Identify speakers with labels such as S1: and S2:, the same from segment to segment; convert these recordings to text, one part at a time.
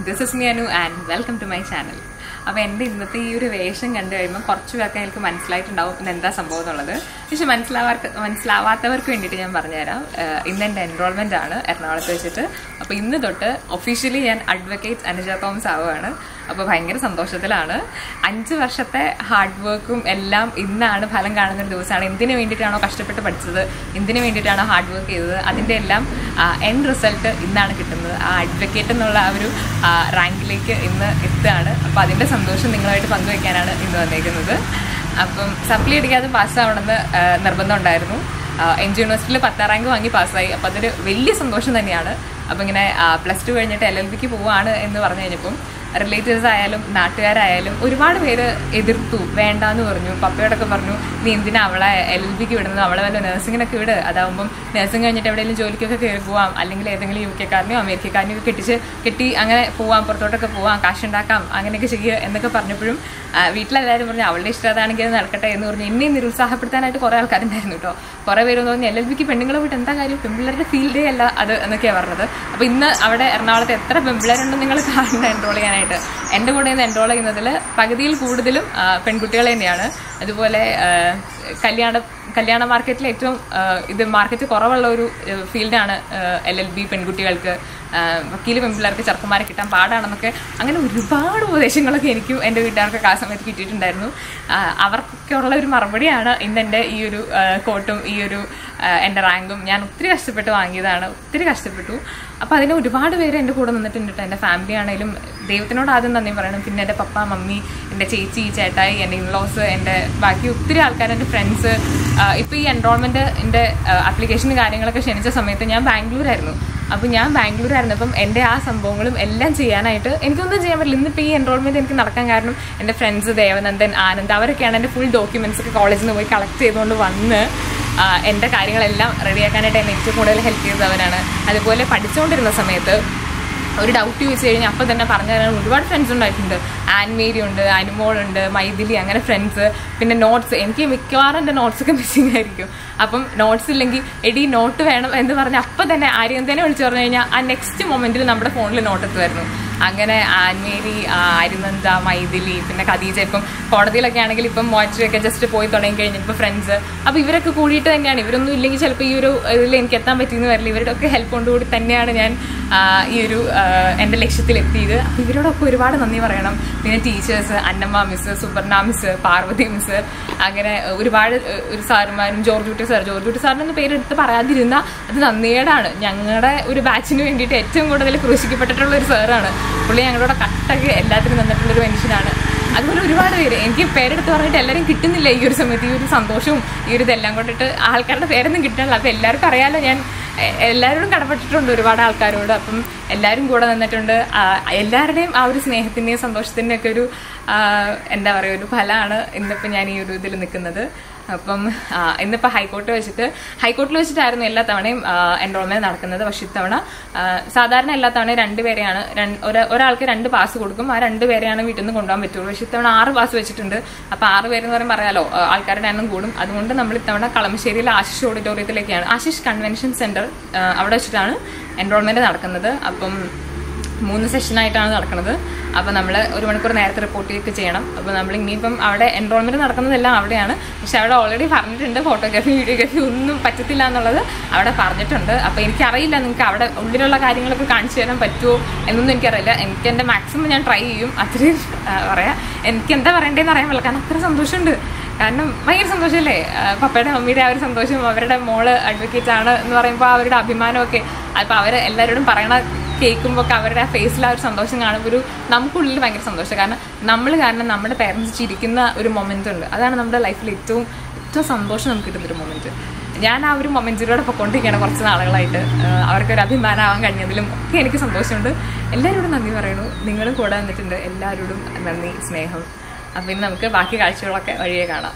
S1: This is മിയാനു and welcome to my channel അപ്പോൾ എൻ്റെ ഇന്നത്തെ ഈ ഒരു വേഷം കണ്ടു കഴിയുമ്പോൾ കുറച്ച് പേർക്ക് എനിക്ക് മനസ്സിലായിട്ടുണ്ടാവും ഇന്ന് എന്താ സംഭവം എന്നുള്ളത് പക്ഷെ മനസ്സിലാവാർക്ക് മനസ്സിലാവാത്തവർക്ക് വേണ്ടിയിട്ട് ഞാൻ പറഞ്ഞുതരാം ഏഹ് ഇന്ന് എൻ്റെ എൻറോൾമെൻ്റ് ആണ് എറണാകുളത്ത് വെച്ചിട്ട് അപ്പോൾ ഇന്ന് തൊട്ട് ഒഫീഷ്യലി ഞാൻ അഡ്വക്കേറ്റ് അനുജ തോമസ് ആവുകയാണ് അപ്പോൾ ഭയങ്കര സന്തോഷത്തിലാണ് അഞ്ച് വർഷത്തെ ഹാർഡ് വർക്കും എല്ലാം ഇന്നാണ് ഫലം കാണുന്ന ഒരു ദിവസമാണ് എന്തിനു വേണ്ടിയിട്ടാണോ കഷ്ടപ്പെട്ട് പഠിച്ചത് എന്തിനു വേണ്ടിയിട്ടാണോ ഹാർഡ് വർക്ക് ചെയ്തത് അതിൻ്റെ എല്ലാം എൻഡ് റിസൾട്ട് ഇന്നാണ് കിട്ടുന്നത് ആ അഡ്വക്കേറ്റ് എന്നുള്ള ആ ഒരു റാങ്കിലേക്ക് ഇന്ന് എത്തുകയാണ് അപ്പോൾ അതിൻ്റെ സന്തോഷം നിങ്ങളുമായിട്ട് പങ്കുവയ്ക്കാനാണ് ഇന്ന് വന്നേക്കുന്നത് അപ്പം സപ്ലി അടിക്കാതെ പാസ്സാവണമെന്ന് നിർബന്ധം ഉണ്ടായിരുന്നു എൻ ജി യൂണിവേഴ്സിറ്റിയിൽ പത്താം റാങ്ക് വാങ്ങി പാസ്സായി അപ്പോൾ അതൊരു വലിയ സന്തോഷം തന്നെയാണ് അപ്പോൾ ഇങ്ങനെ പ്ലസ് ടു കഴിഞ്ഞിട്ട് എൽ എൽ ബിക്ക് പോവാണ് എന്ന് പറഞ്ഞു കഴിഞ്ഞപ്പം റിലേറ്റീവ്സ് ആയാലും നാട്ടുകാരായാലും ഒരുപാട് പേര് എതിർത്തു വേണ്ടാന്ന് പറഞ്ഞു പപ്പയോടൊക്കെ പറഞ്ഞു നീ എന്തിനാ അവളെ എൽ എൽ ബിക്ക് വിടുന്നത് അവളെ വല്ല നഴ്സിങ്ങിനൊക്കെ വിട് അതാവുമ്പം നഴ്സിംഗ് കഴിഞ്ഞിട്ട് എവിടെയെങ്കിലും ജോലിക്കൊക്കെ കയറി പോവാം അല്ലെങ്കിൽ ഏതെങ്കിലും യു കെക്കാരനെയോ അമേരിക്കക്കാരനെയോ ഒക്കെ കെട്ടിച്ച് കെട്ടി അങ്ങനെ പോവാം പുറത്തോട്ടൊക്കെ പോവാം കാശുണ്ടാക്കാം അങ്ങനെയൊക്കെ ചെയ്യുക എന്നൊക്കെ പറഞ്ഞപ്പോഴും ആ, വീട്ടിലെല്ലാവരും പറഞ്ഞു അവളുടെ ഇഷ്ടം അതാണെങ്കിൽ അത് നടക്കട്ടെ എന്ന് പറഞ്ഞു എന്നെ നിരുത്സാഹപ്പെടുത്താനായിട്ട് കുറേ ആൾക്കാരുണ്ടായിരുന്നു കേട്ടോ കുറേ പേര് തോന്നി എൽ എൽ ബിക്ക് പെണ്ണുങ്ങളെ വിട്ട് എന്താ കാര്യം പെൺപിള്ളേരുടെ ഫീൽഡേ അല്ല അത് എന്നൊക്കെയാണ് പറഞ്ഞത് അപ്പോൾ ഇന്ന് അവിടെ എറണാകുളത്ത് എത്ര പെൺപിള്ളേരുണ്ടെന്ന് നിങ്ങൾ കാണണ്ട എൻറോൾ ചെയ്യാനായിട്ട് എൻ്റെ കൂടെ നിന്ന് എൻറോൾ ചെയ്യുന്നതിൽ പകുതിയിൽ കൂടുതലും ആ, പെൺകുട്ടികൾ തന്നെയാണ് അതുപോലെ ആ, കല്യാണ കല്യാണ മാർക്കറ്റിൽ ഏറ്റവും ആ, ഇത് മാർക്കറ്റ് കുറവുള്ള ഒരു ഫീൽഡാണ് എൽ എൽ ബി പെൺകുട്ടികൾക്ക് ആ, വക്കീല് പെൺപിള്ളേർക്ക് ചെറുക്കന്മാരെ കിട്ടാൻ പാടാണെന്നൊക്കെ അങ്ങനെ ഒരുപാട് ഉപദേശങ്ങളൊക്കെ എനിക്കും എൻ്റെ വീട്ടുകാർക്കൊക്കെ ആ സമയത്ത് കിട്ടിയിട്ടുണ്ടായിരുന്നു ആ, അവർക്കൊക്കെ ഒരു മറുപടിയാണ് ഇന്ന് എൻ്റെ ഈ ഒരു ആ, കോട്ടും ഈ ഒരു ആ, എൻ്റെ റാങ്കും ഞാൻ ഒത്തിരി കഷ്ടപ്പെട്ട് വാങ്ങിയതാണ് ഒത്തിരി കഷ്ടപ്പെട്ടു അപ്പോൾ അതിന് ഒരുപാട് പേര് എൻ്റെ കൂടെ നിന്നിട്ടുണ്ട് കേട്ടോ എൻ്റെ ഫാമിലി ആണെങ്കിലും ദൈവത്തിനോട് ആദ്യം നന്ദി പറയണം പിന്നെ എൻ്റെ പപ്പ മമ്മി എൻ്റെ ചേച്ചി ചേട്ടായി എൻ്റെ ഇൻലോസ് എൻ്റെ ബാക്കി ഒത്തിരി ആൾക്കാർ എൻ്റെ ഫ്രണ്ട്സ് ഇപ്പോൾ ഈ എൻറോൾമെൻറ്റ് എൻ്റെ ആപ്ലിക്കേഷൻ കാര്യങ്ങളൊക്കെ ക്ഷണിച്ച സമയത്ത് ഞാൻ ബാംഗ്ലൂരായിരുന്നു അപ്പോൾ ഞാൻ ബാംഗ്ലൂരായിരുന്നു അപ്പം എൻ്റെ ആ സംഭവങ്ങളും എല്ലാം ചെയ്യാനായിട്ട് എനിക്കൊന്നും ചെയ്യാൻ പറ്റില്ല ഇന്നിപ്പോൾ ഈ എൻറോൾമെൻറ്റ് എനിക്ക് നടക്കാൻ കാരണം എൻ്റെ ഫ്രണ്ട്സ് ദേവനന്ദൻ ആനന്ദ് അവരൊക്കെയാണ് എൻ്റെ ഫുൾ ഡോക്യുമെൻറ്റ്സ് ഒക്കെ കോളേജിൽ നിന്ന് പോയി കളക്ട് ചെയ്തുകൊണ്ട് വന്ന് ആ, എൻ്റെ കാര്യങ്ങളെല്ലാം റെഡിയാക്കാനായിട്ട് എന്നെ ഏറ്റവും കൂടുതൽ ഹെൽപ്പ് ചെയ്തവനാണ് അതുപോലെ പഠിച്ചുകൊണ്ടിരുന്ന സമയത്ത് ഒരു ഡൗട്ട് ചോദിച്ചു കഴിഞ്ഞാൽ അപ്പം തന്നെ പറഞ്ഞു തരാൻ ഒരുപാട് ഫ്രണ്ട്സ് ഉണ്ടായിട്ടുണ്ട് ആൻമേരി ഉണ്ട് അനുമോൾ ഉണ്ട് മൈഥിലി അങ്ങനെ ഫ്രണ്ട്സ് പിന്നെ നോട്ട്സ് എനിക്ക് മിക്കവാറും എൻ്റെ നോട്ട്സ് ഒക്കെ മിസ്സിംഗ് ആയിരിക്കും അപ്പം നോട്ട്സ് ഇല്ലെങ്കിൽ എടി നോട്ട് വേണം എന്ന് പറഞ്ഞ് അപ്പം തന്നെ ആരെയും തന്നെ വിളിച്ചു പറഞ്ഞു കഴിഞ്ഞാൽ ആ നെക്സ്റ്റ് മൊമെന്റിൽ നമ്മുടെ ഫോണിൽ നോട്ട് എത്തുമായിരുന്നു അങ്ങനെ ആൻമേരി ആ, അരിനന്ദ മൈഥിലി പിന്നെ ഖദീജ ഇപ്പം കോടതിയിലൊക്കെ ആണെങ്കിൽ ഇപ്പം മോച്ചറൊക്കെ ജസ്റ്റ് പോയി തുടങ്ങി കഴിഞ്ഞു ഇപ്പോൾ ഫ്രണ്ട്സ് അപ്പോൾ ഇവരൊക്കെ കൂടിയിട്ട് തന്നെയാണ് ഇവരൊന്നും ഇല്ലെങ്കിൽ ചിലപ്പോൾ ഈ ഒരു ഇതിൽ എനിക്ക് എത്താൻ പറ്റിയെന്ന് വരില്ല ഇവരുടെ ഒക്കെ ഹെൽപ്പ് കൊണ്ടുകൂടി തന്നെയാണ് ഞാൻ ആ, ഈ ഒരു ആ, എൻ്റെ ലക്ഷ്യത്തിലെത്തിയത് അപ്പോൾ ഇവരോടൊക്കെ ഒരുപാട് നന്ദി പറയണം പിന്നെ teachers Annamma miss Subarna miss Parvathi miss അങ്ങനെ ഒരുപാട് ഏഹ്, ഒരു സാറുമാരും ജോർജ് കുട്ടി സാർ ജോർജ് കുട്ടി സാറിനൊന്ന് പേരെടുത്ത് പറയാതിരുന്ന അത് നന്ദിയേടാണ് ഞങ്ങളുടെ ഒരു ബാച്ചിന് വേണ്ടിയിട്ട് ഏറ്റവും കൂടുതൽ ക്രൂശിക്കപ്പെട്ടിട്ടുള്ള ഒരു സാറാണ് പുള്ളി ഞങ്ങളോട് കട്ടക്ക് എല്ലാത്തിനും തന്നിട്ടുള്ള ഒരു മനുഷ്യനാണ് അതുപോലെ ഒരുപാട് പേര് എനിക്ക് പേരെടുത്ത് പറഞ്ഞിട്ട് എല്ലാവരും കിട്ടുന്നില്ല ഈ ഒരു സമയത്ത് ഈ ഒരു സന്തോഷവും ഈ ഒരു ഇതെല്ലാം കൊണ്ടിട്ട് ആൾക്കാരുടെ പേരൊന്നും കിട്ടണില്ല അപ്പം എല്ലാവർക്കും അറിയാലോ ഞാൻ എ- എല്ലാവരോടും കടപ്പെട്ടിട്ടുണ്ട് ഒരുപാട് ആൾക്കാരോട് അപ്പം എല്ലാവരും കൂടെ നിന്നിട്ടുണ്ട് ആ, എല്ലാവരുടെയും ആ ഒരു സ്നേഹത്തിൻ്റെയും സന്തോഷത്തിൻ്റെയും ഒക്കെ ഒരു ആ, എന്താ പറയുക ഒരു ഫലമാണ് ഇന്നിപ്പോൾ ഞാൻ ഈ ഒരു ഇതിൽ നിൽക്കുന്നത് അപ്പം ആ, ഇന്നിപ്പോൾ ഹൈക്കോർട്ട് വെച്ചിട്ട് ഹൈക്കോർട്ടിൽ വെച്ചിട്ടായിരുന്നു എല്ലാ തവണയും എൻറോൾമെന്റ് നടക്കുന്നത് പക്ഷെ ഇത്തവണ ആ, സാധാരണ എല്ലാ തവണയും രണ്ടുപേരെയാണ് രണ്ട്- ഒരാ- ഒരാൾക്ക് രണ്ട് പാസ് കൊടുക്കും ആ രണ്ട് പേരെയാണ് വീട്ടിൽ നിന്ന് കൊണ്ടുപോകാൻ പറ്റുള്ളൂ പക്ഷെ ഇത്തവണ ആറ് പാസ് വെച്ചിട്ടുണ്ട് അപ്പോൾ ആറ് പേരെന്ന് പറയുമ്പോൾ അറിയാലോ ആ, ആൾക്കാരുടെ എണ്ണം കൂടും അതുകൊണ്ട് നമ്മൾ ഇത്തവണ കളമശ്ശേരിയിലെ ആശിഷ് ഓഡിറ്റോറിയത്തിലേക്കാണ് ആശിഷ് കൺവെൻഷൻ സെന്റർ ആ, അവിടെ വെച്ചിട്ടാണ് എൻറോൾമെന്റ് നടക്കുന്നത് അപ്പം മൂന്ന് സെഷനായിട്ടാണ് നടക്കുന്നത് അപ്പോൾ നമ്മൾ ഒരു മണിക്കൂർ നേരത്തെ റിപ്പോർട്ടൊക്കെ ചെയ്യണം അപ്പോൾ നമ്മൾ ഇനിയിപ്പം അവിടെ എൻറോൾമെൻറ്റ് നടക്കുന്നതെല്ലാം അവിടെയാണ് പക്ഷെ അവിടെ ഓൾറെഡി പറഞ്ഞിട്ടുണ്ട് ഫോട്ടോഗ്രാഫി വീഡിയോഗ്രാഫി ഒന്നും പറ്റത്തില്ല എന്നുള്ളത് അവിടെ പറഞ്ഞിട്ടുണ്ട് അപ്പോൾ എനിക്കറിയില്ല നിങ്ങൾക്ക് അവിടെ ഉള്ളിലുള്ള കാര്യങ്ങളൊക്കെ കാണിച്ചു തരാൻ പറ്റുമോ എന്നൊന്നും എനിക്കറിയില്ല എനിക്ക് എൻ്റെ മാക്സിമം ഞാൻ ട്രൈ ചെയ്യും അത്രയും ആ, പറയാം എനിക്ക് എന്താ പറയേണ്ടതെന്ന് അറിയാൻ പറ്റില്ല കാരണം അത്ര സന്തോഷമുണ്ട് കാരണം ഭയങ്കര സന്തോഷമല്ലേ ആ, പപ്പയുടെ മമ്മിയുടെ ആ ഒരു സന്തോഷം അവരുടെ മോള് അഡ്വക്കേറ്റ് ആണ് എന്ന് പറയുമ്പോൾ അവരുടെ അഭിമാനമൊക്കെ അപ്പോൾ അവർ എല്ലാവരോടും പറയണ കേൾക്കുമ്പോൾ ഒക്കെ അവരുടെ ആ ഫേസിൽ ആ ഒരു സന്തോഷം കാണുമ്പോൾ ഒരു നമുക്കുള്ളിൽ ഭയങ്കര സന്തോഷം കാരണം നമ്മൾ കാരണം നമ്മുടെ പേരൻസ് ചിരിക്കുന്ന ഒരു മൊമെന്റ് ഉണ്ട് അതാണ് നമ്മുടെ ലൈഫിൽ ഏറ്റവും ഏറ്റവും സന്തോഷം നമുക്ക് കിട്ടുന്ന ഒരു മൊമെന്റ് ഞാൻ ആ ഒരു മൊമെന്റിലൂടെ പൊയ്ക്കൊണ്ടിരിക്കുകയാണ് കുറച്ച് നാളുകളായിട്ട് ആഹ് അവർക്കൊരു അഭിമാനമാവാൻ കഴിഞ്ഞതിലും ഒക്കെ എനിക്ക് സന്തോഷമുണ്ട് എല്ലാവരോടും നന്ദി പറയണു നിങ്ങളും കൂടെ വന്നിട്ടുണ്ട് എല്ലാവരോടും നന്ദി സ്നേഹം അപ്പം ഇനി നമുക്ക് ബാക്കി കാഴ്ചകളൊക്കെ വഴിയെ കാണാം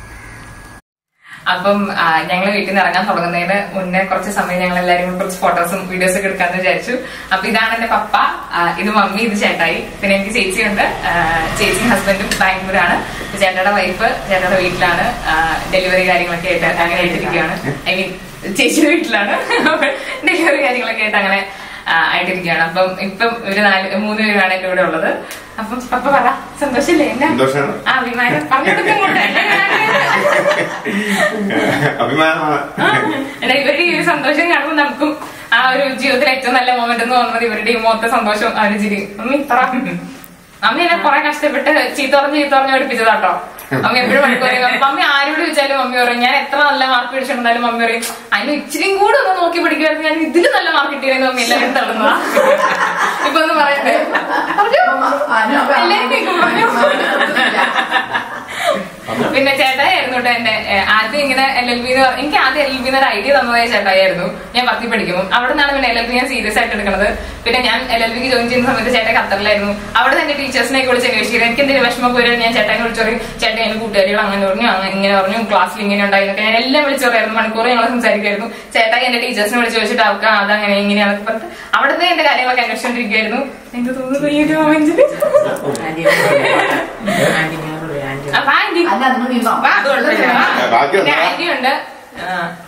S1: അപ്പം ഞങ്ങൾ വീട്ടിൽ നിന്ന് ഇറങ്ങാൻ തുടങ്ങുന്നതിന് മുന്നേ കുറച്ച് സമയം ഞങ്ങൾ എല്ലാവരും കൂടി കുറച്ച് ഫോട്ടോസും വീഡിയോസും ഒക്കെ എടുക്കാന്ന് വിചാരിച്ചു അപ്പൊ ഇതാണ് എന്റെ പപ്പ ആ, ഇത് മമ്മി ഇത് ചേട്ടായി പിന്നെ എനിക്ക് ചേച്ചിയുണ്ട് ആ, ചേച്ചിയും ഹസ്ബൻഡും ബാംഗ്ലൂരാണ് ഇപ്പൊ ചേട്ടയുടെ വൈഫ് ചേട്ടയുടെ വീട്ടിലാണ് ഡെലിവറി കാര്യങ്ങളൊക്കെ ആയിട്ട് അങ്ങനെ ആയിട്ടിരിക്കുകയാണ് ഐ മീൻ ചേച്ചിയുടെ വീട്ടിലാണ് ഡെലിവറി കാര്യങ്ങളൊക്കെ ആയിട്ട് അങ്ങനെ ആ, ആയിട്ടിരിക്കുകയാണ് അപ്പം ഇപ്പം ഒരു നാല് മൂന്ന് പേരാണ് എന്റെ കൂടെ ഉള്ളത് അപ്പം പപ്പ പറ സന്തോഷല്ലേ എന്നാ
S2: സന്തോഷാണ്.
S1: ആ വിമാനം പറഞ്ഞെടുക്കുന്നുണ്ട്
S2: അഭിമാനമാണ്
S1: എടാ ഇവരുടെ ഈ ഒരു സന്തോഷം കാണുമ്പോൾ നമുക്കും ആ ഒരു ജീവിതത്തിലെ ഏറ്റവും നല്ല മൊമെന്റ് എന്ന് തോന്നുന്നത് ഇവരുടെ ഈ മൊത്ത സന്തോഷം ആ ഒരു ചിരി അമ്മ ഇത്ര അമ്മ എന്നെ കുറെ കഷ്ടപ്പെട്ട് ചീത്ത പറഞ്ഞ് ചീത്ത പറഞ്ഞ് പഠിപ്പിച്ചതാട്ടോ അമ്മ എപ്പോഴും വഴക്ക് പറയും അപ്പൊ അമ്മ ആരോട് ചോദിച്ചാലും മമ്മി പറയും ഞാൻ എത്ര നല്ല മാർക്ക് പിടിച്ചിട്ടുണ്ടാലും മമ്മി പറയും അതിന് ഇച്ചിരിയും കൂടെ ഒന്ന് നോക്കി പഠിക്കുമായിരുന്നു ഞാൻ ഇതിൽ നല്ല മാർക്ക് കിട്ടിയിരുന്നു മമ്മി എല്ലാവരും തള്ളുന്നതാ ഇപ്പൊ ഒന്ന് പറയട്ടെ പറഞ്ഞോ. എല്ലാവരും കേൾക്കും, പറഞ്ഞോ. പിന്നെ ചേട്ടായിരുന്നു കേട്ടോ എന്റെ ഏഹ്, ആദ്യം ഇങ്ങനെ എൽ എൽ ബി എനിക്ക് ആദ്യം എൽ എൽ ബി ഒരു ഐഡിയ തന്നതായ ചേട്ടായിരുന്നു ഞാൻ പത്തി പഠിക്കുമ്പോൾ അവിടെ നിന്നാണ് പിന്നെ എൽ എൽ ബി ഞാൻ സീരിയസ് ആയിട്ട് എടുക്കുന്നത് പിന്നെ ഞാൻ എൽ എൽ ബിക്ക് ജോയിൻ ചെയ്യുന്ന സമയത്ത് ചേട്ടൻ ഖത്തറിലായിരുന്നു അവിടെ തന്നെ ടീച്ചേഴ്സിനെ വിളിച്ച് അന്വേഷിക്കുന്നത് എനിക്ക് എന്തെങ്കിലും വിഷമം വരും ഞാൻ ചേട്ടനെ വിളിച്ചു പറയും ചേട്ടൻ എന്റെ കൂട്ടുകാരികൾ അങ്ങനെ പറഞ്ഞു അങ്ങനെ ഇങ്ങനെ പറഞ്ഞു ക്ലാസ്സിൽ ഇങ്ങനെ ഉണ്ടായിരുന്നൊക്കെ ഞാൻ എല്ലാം വിളിച്ചു പറയായിരുന്നു മണിക്കൂർ ഞങ്ങൾ സംസാരിക്കുമായിരുന്നു ചേട്ടായി എന്റെ ടീച്ചേഴ്സിനെ വിളിച്ച് ചോദിച്ചിട്ട് അവർക്ക് ആ, അതങ്ങനെ ഇങ്ങനെയാണെന്നൊക്കെ പറഞ്ഞിട്ട് അവിടുത്തെ എന്റെ കാര്യങ്ങളൊക്കെ അന്വേഷിച്ചോണ്ടിരിക്കുകയായിരുന്നു എന്ത് തോന്നുന്നു ഈ ഒരു മൊമെന്റില് അപ്പൊ ആന്റി
S3: അല്ല നമ്മൾ നിന്നോ
S1: വാ, അത് കുഴപ്പമില്ല. വാ.
S2: ബാക്കിയുണ്ടോ?
S1: പിന്നെ ആന്റി ഉണ്ട് ആ.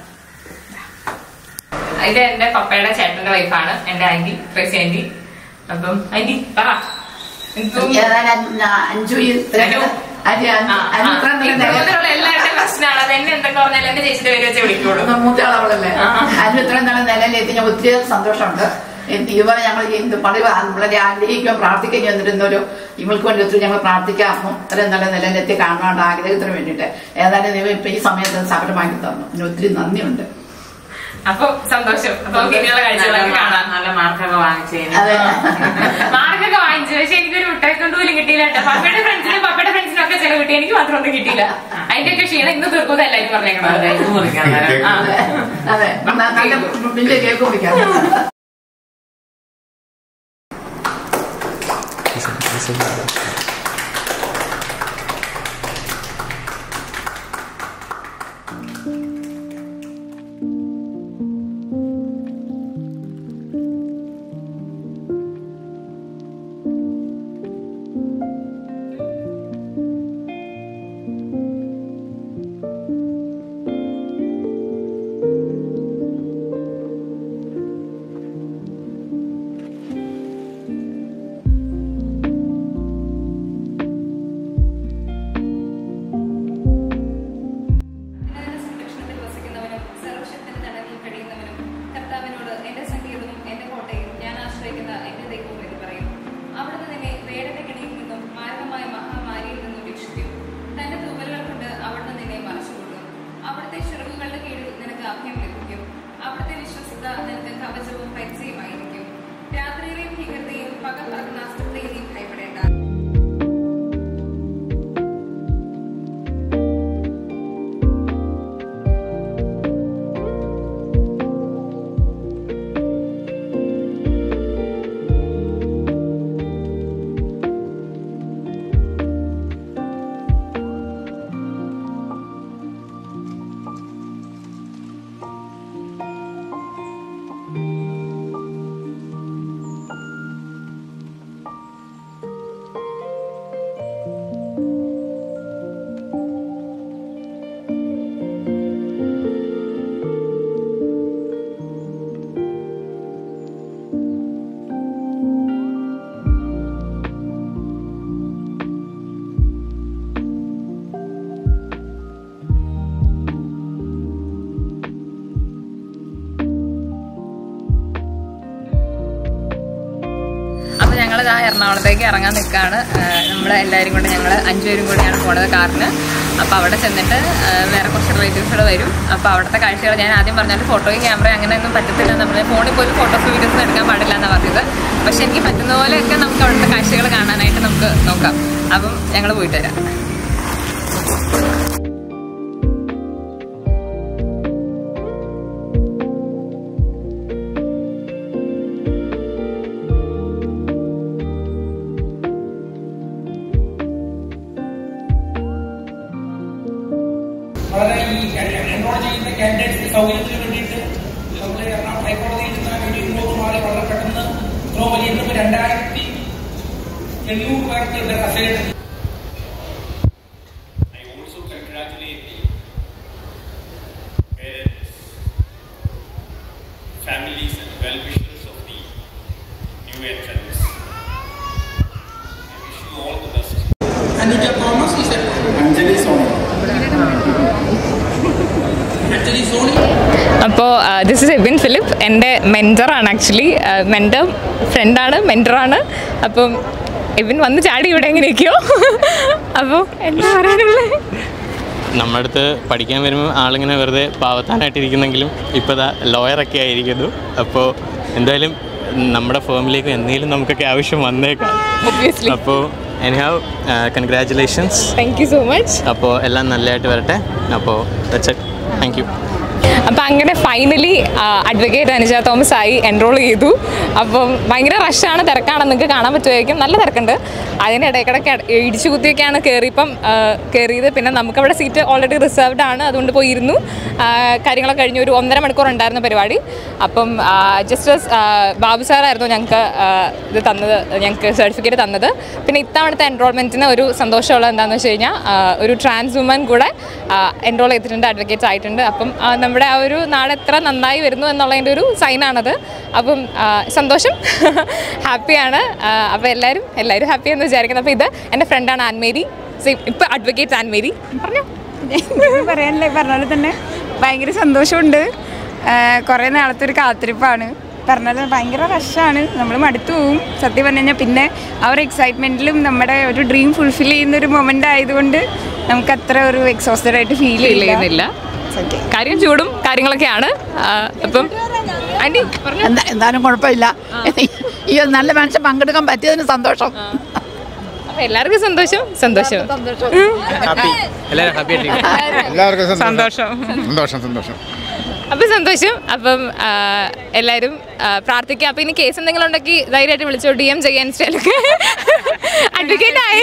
S1: ഇത് എന്റെ പപ്പയുടെ ചേട്ടന്റെ വൈഫാണ് എന്റെ ആന്റി ട്രേസി ആന്റി അപ്പം ആന്റി പറ എന്ത് തോന്നുന്നു?
S3: ഏതായാലും ഞാൻ അഞ്ചു ഇത്ര
S1: അനു.
S3: അരി
S1: ആ, ആ.
S3: അനു ഇത്ര
S1: ഇതുപോലെയുള്ള എല്ലാവരുടെയും പ്രശ്നമാണ് അത് എന്നെ എന്തൊക്കെ പറഞ്ഞാലും എന്റെ ചേച്ചിയുടെ പേര് വെച്ച് വിളിക്കുള്ളൂ
S3: മൂത്തയാളവളല്ലേ
S1: ആ.
S3: അതിന് ഇത്ര നല്ല നിലയിലെത്തി ഞാൻ ഒത്തിരി സന്തോഷമുണ്ട് എന്ത് ഇതുപോലെ ഞങ്ങൾ ഈ പണി വളരെ ആഗ്രഹിക്കുകയും പ്രാർത്ഥിക്കുകയും ചെയ്തിരുന്നൊരു ഇവൾക്ക് വേണ്ടി ഒത്തിരി ഞങ്ങൾ പ്രാർത്ഥിക്കാമോ ഇത്രയും നല്ല നിലയിലെത്തി കാണാനുള്ള ആഗ്രഹത്തിന് വേണ്ടിയിട്ട് ഏതായാലും ദൈവം ഇപ്പൊ ഈ സമയത്ത് സഫലമാക്കി തന്നു അതിന് ഒത്തിരി നന്ദിയുണ്ട്
S1: അപ്പൊ സന്തോഷം അപ്പൊ നമുക്ക് ഇനിയുള്ള കാഴ്ചകളൊക്കെ കാണാം
S4: നല്ല മാർക്കൊക്കെ വാങ്ങിച്ചതിന്
S3: അതെ
S1: മാർക്കൊക്കെ വാങ്ങിച്ചു പക്ഷെ എനിക്കൊരു മുട്ടായിക്കൊണ്ട് പോലും കിട്ടിയില്ല കേട്ടോ പപ്പയുടെ ഫ്രണ്ട്സിനും പപ്പയുടെ ഫ്രണ്ട്സിനും ഒക്കെ ചില കിട്ടി എനിക്ക് മാത്രം ഒന്നും കിട്ടിയില്ല അതിന്റെ ഒക്കെ ക്ഷീണം ഇന്ന് തീർക്കും എല്ലാവരും
S4: അതെ,
S1: പറഞ്ഞേക്കണത്
S4: ഇത് മുറിക്കാൻ തരാം.
S1: ആ.
S3: അതെ ന- നല്ല വലിയ കേക്ക് കുടിക്കാം
S1: സംരക്ഷണത്തിൽ വസിക്കുന്നവനും സർവശക്തന്റെ തണലിൽ കഴിയുന്നവനും കർത്താവിനോട് എന്റെ സംഗീതവും എന്റെ കോട്ടയും ഞാൻ ആശ്രയിക്കുന്ന എന്റെ ദൈവവും എന്ന് പറയും അവിടുന്ന് നിന്നെ വേടന്റെ കെണിയിൽ നിന്നും മാരകമായ മഹാമാരിയിൽ നിന്നും രക്ഷിക്കും തന്റെ തൂവലുകൾ കൊണ്ട് അവിടുന്ന് നിന്നെ മറച്ചുകൊള്ളും അവിടുത്തെ ചിറകുകളുടെ കീഴിൽ നിനക്ക് അഭയം ലഭിക്കും അവിടുത്തെ വിശ്വസ്ത നിനക്ക് കവചവും പരിചയമായിരിക്കും രാത്രിയിലെയും ഭീകരതയും പകൽ പറക്കുന്ന അസ്ത്രത്തെയും നീ ഭയപ്പെടേണ്ട അപ്പൊ ഞങ്ങൾ ആ എറണാകുളത്തേക്ക് ഇറങ്ങാൻ നിൽക്കുകയാണ് നമ്മൾ എല്ലാവരും കൂടെ ഞങ്ങൾ അഞ്ചുപേരും കൂടിയാണ് പോണത് കാറിന് അപ്പോൾ അവിടെ ചെന്നിട്ട് ആ, വേറെ കുറച്ച് റിലേറ്റീവ്സ് കൂടെ വരും അപ്പോൾ അവിടുത്തെ കാഴ്ചകൾ ഞാൻ ആദ്യം പറഞ്ഞാൽ ഫോട്ടോയും ക്യാമറ അങ്ങനെയൊന്നും പറ്റത്തില്ല നമ്മൾ ഫോണിൽ പോലും ഫോട്ടോസ് വീഡിയോസ് എടുക്കാൻ പാടില്ല എന്നാണ് പറഞ്ഞത് പക്ഷെ എനിക്ക് പറ്റുന്ന പോലെയൊക്കെ നമുക്ക് അവിടുത്തെ കാഴ്ചകൾ കാണാനായിട്ട് നമുക്ക് നോക്കാം അപ്പം ഞങ്ങൾ പോയിട്ട് വരാം
S5: വളരെ ഈ എൻറോൾ ചെയ്യുന്ന കാൻഡിഡേറ്റ്സിന് സൗകര്യത്തിന് വേണ്ടിയിട്ട് നമ്മൾ എറണാകുളം ഹൈക്കോടതിയിൽ നിന്ന് വേണ്ടി ഇങ്ങോട്ട് മാറി വളരെ പെട്ടെന്ന് ഇത്രയും വലിയ ഇന്നിപ്പോ രണ്ടായിരത്തി എണ്ണൂറ് പേർക്ക് ഇവിടെ aside
S6: I also congratulate the parents, families and well-wishers of the
S5: Anuja Thomas is a
S6: Anjali Sony
S5: actually Sony.
S1: അപ്പോൾ ദിസ് ഇസ് എബിൻ ഫിലിപ്പ് എൻ്റെ മെൻറ്ററാണ് ആക്ച്വലി മെൻറ്റർ ഫ്രണ്ടാണ് മെൻറ്ററാണ് അപ്പം എബിൻ വന്ന് ചാടി ഇവിടെ എങ്ങനെയൊക്കെയോ അപ്പോൾ എന്താ പറയാനുള്ളത്
S2: നമ്മുടെ അടുത്ത് പഠിക്കാൻ വരുമ്പോൾ ആളിങ്ങനെ വെറുതെ പാവത്താനായിട്ടിരിക്കുന്നെങ്കിലും ഇപ്പോൾ ദാ ലോയറൊക്കെ ആയിരിക്കുന്നു അപ്പോൾ എന്തായാലും നമ്മുടെ ഫേമിലേക്ക് എന്തെങ്കിലും നമുക്കൊക്കെ ആവശ്യം വന്നേക്കാം
S1: ഒബ്വിയസ്ലി
S2: അപ്പോൾ anyhow congratulations
S1: thank you so much
S2: അപ്പോൾ എല്ലാം നല്ലതായിട്ട് വരട്ടെ അപ്പോൾ താങ്ക് യു
S1: അപ്പം അങ്ങനെ ഫൈനലി അഡ്വക്കേറ്റ് അനുജ തോമസ് ആയി എൻറോൾ ചെയ്തു അപ്പം ഭയങ്കര റഷാണ് തിരക്കാണെന്ന് നിങ്ങൾക്ക് കാണാൻ പറ്റുമായിരിക്കും നല്ല തിരക്കുണ്ട് അതിൻ്റെ ഇടയ്ക്കിടയ്ക്ക് ഇടിച്ചു കുത്തിയൊക്കെയാണ് കയറിയപ്പം കയറിയത് പിന്നെ നമുക്കവിടെ സീറ്റ് ഓൾറെഡി റിസർവ്ഡ് ആണ് അതുകൊണ്ട് പോയിരുന്നു ആ, കാര്യങ്ങളൊക്കെ കഴിഞ്ഞ് ഒരു ഒന്നര മണിക്കൂർ ഉണ്ടായിരുന്ന പരിപാടി അപ്പം ജസ്റ്റ് ബാബു സാറായിരുന്നു ഞങ്ങൾക്ക് ഇത് തന്നത് ഞങ്ങൾക്ക് സർട്ടിഫിക്കറ്റ് തന്നത് പിന്നെ ഇത്തവണത്തെ എൻറോൾമെൻറ്റിന് ഒരു സന്തോഷമുള്ളത് എന്താണെന്ന് വെച്ച് കഴിഞ്ഞാൽ ആ, ഒരു ട്രാൻസ് വുമൻ കൂടെ എൻറോൾ ചെയ്തിട്ടുണ്ട് അഡ്വക്കേറ്റ്സ് ആയിട്ടുണ്ട് അപ്പം ആ, നമ്മുടെ ആ ഒരു നാട് എത്ര നന്നായി വരുന്നു എന്നുള്ളതിൻ്റെ ഒരു സൈനാണത് അപ്പം ആ, സന്തോഷം ഹാപ്പിയാണ് അപ്പോൾ എല്ലാവരും എല്ലാവരും ഹാപ്പി എന്ന് വിചാരിക്കുന്നത് അപ്പോൾ ഇത് എൻ്റെ ഫ്രണ്ടാണ് ആൻമേരി ഇപ്പം അഡ്വക്കേറ്റ് ആൻമേരി പറഞ്ഞു
S7: പറയാനില്ല പറഞ്ഞ പോലെ തന്നെ ഭയങ്കര സന്തോഷമുണ്ട് കുറേ നാളത്തെ ഒരു കാത്തിരിപ്പാണ് പറഞ്ഞ പോലെ ഭയങ്കര റഷാണ് നമ്മൾ മടുത്തു പോവും സത്യം പറഞ്ഞു കഴിഞ്ഞാൽ പിന്നെ ആ ഒരു എക്സൈറ്റ്മെൻറ്റിലും നമ്മുടെ ഒരു ഡ്രീം ഫുൾഫിൽ ചെയ്യുന്ന ഒരു മൊമെൻ്റ് ആയതുകൊണ്ട് നമുക്ക് അത്ര ഒരു എക്സോസ്റ്റഡ് ആയിട്ട് ഫീൽ
S1: ഫീൽ ചെയ്യുന്നില്ല കാര്യം ചൂടും കാര്യങ്ങളൊക്കെയാണ് ആ, അപ്പം ആൻറ്റി പറഞ്ഞു
S3: എന്താ എന്തായാലും കുഴപ്പമില്ല ഈ ഒരു നല്ല മനുഷ്യൻ പങ്കെടുക്കാൻ പറ്റിയതിന് സന്തോഷം
S1: അപ്പോൾ എല്ലാവർക്കും സന്തോഷം സന്തോഷം
S2: ഹാപ്പി എല്ലാവരും ഹാപ്പി ആയിട്ടിരിക്കും
S8: എല്ലാവർക്കും
S1: സന്തോഷം
S8: സന്തോഷം സന്തോഷം
S1: അപ്പം സന്തോഷം അപ്പം ആ, എല്ലാവരും ആ, പ്രാർത്ഥിക്കാം അപ്പം ഇനി കേസ് എന്തെങ്കിലും ഉണ്ടെങ്കിൽ ധൈര്യമായിട്ട് വിളിച്ചോ ഡി എം ചെയ്യാൻ ഇൻസ്റ്റയിലൊക്കെ അഡ്വക്കേറ്റ് ആയി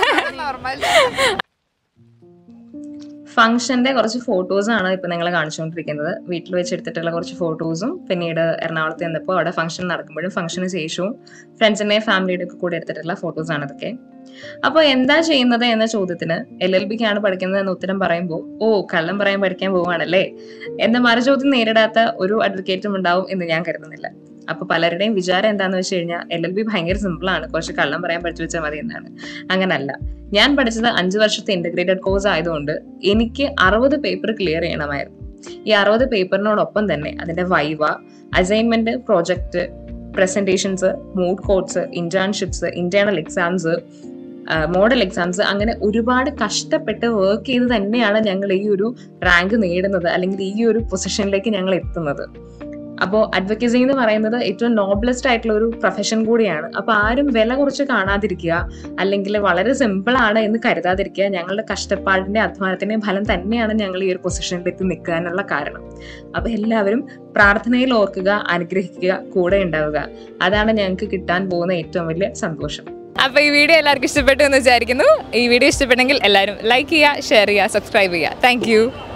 S1: ഫംഗ്ഷന്റെ കുറച്ച് ഫോട്ടോസ് ആണ് ഇപ്പൊ നിങ്ങൾ കാണിച്ചുകൊണ്ടിരിക്കുന്നത് വീട്ടിൽ വെച്ച് എടുത്തിട്ടുള്ള കുറച്ച് ഫോട്ടോസും പിന്നീട് എറണാകുളത്ത് ചെന്നപ്പോൾ അവിടെ ഫംഗ്ഷൻ നടക്കുമ്പോഴും ഫംഗ്ഷന് ശേഷവും ഫ്രണ്ട്സിന്റെ ഫാമിലിയുടെ ഒക്കെ കൂടെ എടുത്തിട്ടുള്ള ഫോട്ടോസ് ആണ് ഇതൊക്കെ അപ്പോൾ എന്താ ചെയ്യുന്നത് എന്ന ചോദ്യത്തിന് എൽ എൽ ബിക്കാണ് പഠിക്കുന്നത് എന്ന ഉത്തരം പറയുമ്പോൾ ഓ കള്ളം പറയാൻ പഠിക്കാൻ പോവാണല്ലേ എന്ന മറുചോദ്യം നേരിടാത്ത ഒരു അഡ്വക്കേറ്റും ഉണ്ടാവും എന്ന് ഞാൻ കരുതുന്നില്ല അപ്പൊ പലരുടെയും വിചാരം എന്താന്ന് വെച്ച് കഴിഞ്ഞാൽ എൽ എൽ ബി ഭയങ്കര സിമ്പിൾ ആണ് കുറച്ച് കള്ളം പറയാൻ പഠിച്ചു വെച്ചാൽ മതി എന്നാണ് അങ്ങനല്ല ഞാൻ പഠിച്ചത് അഞ്ച് വർഷത്തെ ഇന്റഗ്രേറ്റഡ് കോഴ്സ് ആയതുകൊണ്ട് എനിക്ക് അറുപത് പേപ്പർ ക്ലിയർ ചെയ്യണമായിരുന്നു ഈ അറുപത് പേപ്പറിനോടൊപ്പം തന്നെ അതിന്റെ viva assignment project presentations moot courts internships internal exams model exams അങ്ങനെ ഒരുപാട് കഷ്ടപ്പെട്ട് വർക്ക് ചെയ്ത് തന്നെയാണ് ഞങ്ങൾ ഈ ഒരു റാങ്ക് നേടുന്നത് അല്ലെങ്കിൽ ഈ ഒരു പൊസിഷനിലേക്ക് ഞങ്ങൾ എത്തുന്നത് അപ്പോൾ അഡ്വക്കസി എന്ന് പറയുന്നത് ഏറ്റവും നോബ്ലസ്റ്റ് ആയിട്ടുള്ള ഒരു പ്രൊഫഷൻ കൂടിയാണ് അപ്പോൾ ആരും വില കുറച്ച് കാണാതിരിക്കുക അല്ലെങ്കിൽ വളരെ സിമ്പിൾ ആണ് എന്ന് കരുതാതിരിക്കുക ഞങ്ങളുടെ കഷ്ടപ്പാടിന്റെ അധ്വാനത്തിന്റെ ഫലം തന്നെയാണ് ഞങ്ങൾ ഈ ഒരു പൊസിഷനിലേക്ക് നിൽക്കാനുള്ള കാരണം അപ്പോൾ എല്ലാവരും പ്രാർത്ഥനയിൽ ഓർക്കുക അനുഗ്രഹിക്കുക കൂടെ ഉണ്ടാവുക അതാണ് ഞങ്ങൾക്ക് കിട്ടാൻ പോകുന്ന ഏറ്റവും വലിയ സന്തോഷം അപ്പൊ ഈ വീഡിയോ എല്ലാവർക്കും ഇഷ്ടപ്പെട്ടു എന്ന് വിചാരിക്കുന്നു ഈ വീഡിയോ ഇഷ്ടപ്പെട്ടെങ്കിൽ എല്ലാവരും ലൈക്ക് ചെയ്യുക ഷെയർ ചെയ്യുക സബ്സ്ക്രൈബ് ചെയ്യുക താങ്ക്